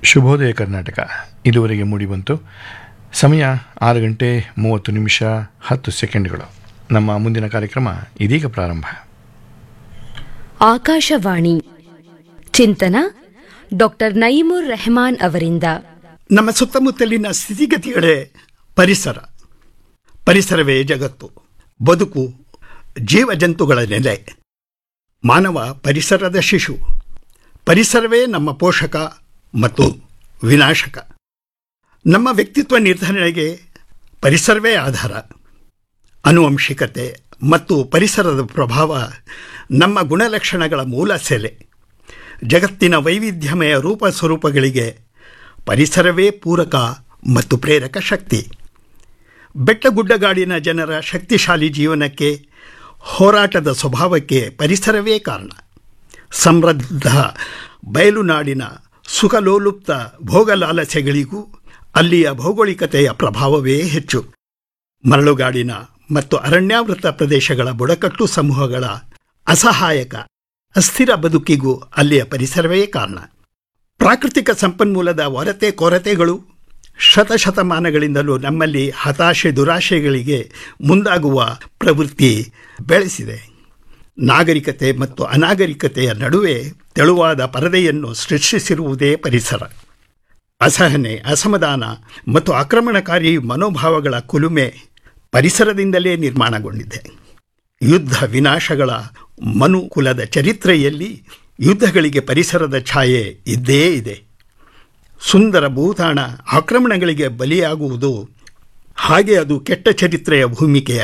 ಶುಭೋದಯ ಕರ್ನಾಟಕ ಇದುವರೆಗೆ ಮೂಡಿಬಂತು ಸಮಯ ಆರು ಗಂಟೆ ಮೂವತ್ತು ನಿಮಿಷ ಹತ್ತು ಸೆಕೆಂಡ್ಗಳು ನಮ್ಮ ಮುಂದಿನ ಕಾರ್ಯಕ್ರಮ ಇದೀಗ ಪ್ರಾರಂಭ ಆಕಾಶವಾಣಿ ಚಿಂತನ ಡಾಕ್ಟರ್ ನಯೀಮುರ್ ರೆಹಮಾನ್ ಅವರಿಂದ ನಮ್ಮ ಸುತ್ತಮುತ್ತಲಿನ ಸ್ಥಿತಿಗತಿಗಳೇ ಪರಿಸರ ಪರಿಸರವೇ ಜಗತ್ತು ಬದುಕು ಜೀವಜಂತುಗಳ ನೆಲೆ ಮಾನವ ಪರಿಸರದ ಶಿಶು ಪರಿಸರವೇ ನಮ್ಮ ಪೋಷಕ ಮತ್ತು ವಿನಾಶಕ ನಮ್ಮ ವ್ಯಕ್ತಿತ್ವ ನಿರ್ಧರಣೆಗೆ ಪರಿಸರವೇ ಆಧಾರ ಅನುವಂಶಿಕತೆ ಮತ್ತು ಪರಿಸರದ ಪ್ರಭಾವ ನಮ್ಮ ಗುಣಲಕ್ಷಣಗಳ ಮೂಲ ಸೆಲೆ ಜಗತ್ತಿನ ವೈವಿಧ್ಯಮಯ ರೂಪ ಸ್ವರೂಪಗಳಿಗೆ ಪರಿಸರವೇ ಪೂರಕ ಮತ್ತು ಪ್ರೇರಕ ಶಕ್ತಿ ಬೆಟ್ಟಗುಡ್ಡಗಾಡಿನ ಜನರ ಶಕ್ತಿಶಾಲಿ ಜೀವನಕ್ಕೆ ಹೋರಾಟದ ಸ್ವಭಾವಕ್ಕೆ ಪರಿಸರವೇ ಕಾರಣ ಸಮೃದ್ಧ ಬಯಲುನಾಡಿನ ಸುಖಲೋಲುಪ್ತ ಭೋಗಲಾಲಸೆಗಳಿಗೂ ಅಲ್ಲಿಯ ಭೌಗೋಳಿಕತೆಯ ಪ್ರಭಾವವೇ ಹೆಚ್ಚು ಮರಳುಗಾಡಿನ ಮತ್ತು ಅರಣ್ಯಾವೃತ ಪ್ರದೇಶಗಳ ಬುಡಕಟ್ಟು ಸಮೂಹಗಳ ಅಸಹಾಯಕ ಅಸ್ಥಿರ ಬದುಕಿಗೂ ಅಲ್ಲಿಯ ಪರಿಸರವೇ ಕಾರಣ ಪ್ರಾಕೃತಿಕ ಸಂಪನ್ಮೂಲದ ಹೊರತೆ ಕೊರತೆಗಳು ಶತಶತಮಾನಗಳಿಂದಲೂ ನಮ್ಮಲ್ಲಿ ಹತಾಶೆ ದುರಾಶೆಗಳಿಗೆ ಮುಂದಾಗುವ ಪ್ರವೃತ್ತಿ ಬೆಳೆಸಿದೆ ನಾಗರಿಕತೆ ಮತ್ತು ಅನಾಗರಿಕತೆಯ ನಡುವೆ ತೆಳುವಾದ ಪರದೆಯನ್ನು ಸೃಷ್ಟಿಸಿರುವುದೇ ಪರಿಸರ ಅಸಹನೆ ಅಸಮಾಧಾನ ಮತ್ತು ಆಕ್ರಮಣಕಾರಿ ಮನೋಭಾವಗಳ ಕುಲುಮೆ ಪರಿಸರದಿಂದಲೇ ನಿರ್ಮಾಣಗೊಂಡಿದೆ ಯುದ್ಧ ವಿನಾಶಗಳ ಮನುಕುಲದ ಚರಿತ್ರೆಯಲ್ಲಿ ಯುದ್ಧಗಳಿಗೆ ಪರಿಸರದ ಛಾಯೆ ಇದ್ದೇ ಇದೆ ಸುಂದರ ಭೂತಾಣ ಆಕ್ರಮಣಗಳಿಗೆ ಬಲಿಯಾಗುವುದು ಹಾಗೆ ಅದು ಕೆಟ್ಟ ಚರಿತ್ರೆಯ ಭೂಮಿಕೆಯ